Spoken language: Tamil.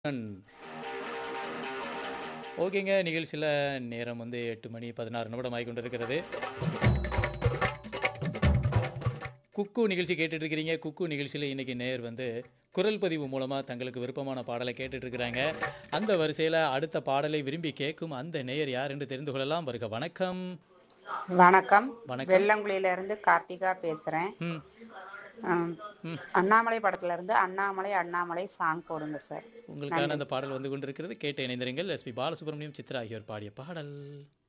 அன் ஓகேங்க நிகழ்ச்சியில் நேரம் வந்து எட்டு மணி பதினாறு நிமிடம் ஆகி கொண்டிருக்கிறது குக்கு நிகழ்ச்சி கேட்டுட்டு இருக்கிறீங்க குக்கு நிகழ்ச்சியில் இன்னைக்கு நேர் வந்து குரல் பதிவு மூலமாக தங்களுக்கு விருப்பமான பாடலை கேட்டுட்டு இருக்கிறாங்க அந்த வரிசையில் அடுத்த பாடலை விரும்பி கேட்கும் அந்த நேயர் யார் என்று தெரிந்து கொள்ளலாம் வருக வணக்கம் வணக்கம் வணக்கம். வெள்ளங்குழியில இருந்து கார்த்திகா பேசுறேன் ம் ஆம், ம். அண்ணாமலை படத்துல இருந்து அண்ணாமலை அண்ணாமலை சாங் போடுங்க சார் உங்களுக்கான அந்த பாடல் வந்து கொண்டிருக்கிறது கேட்டு இணைந்திருங்கள் எஸ்பி பாலசுப்ரமணியம் சித்ரா ஆகியோர் பாடிய பாடல்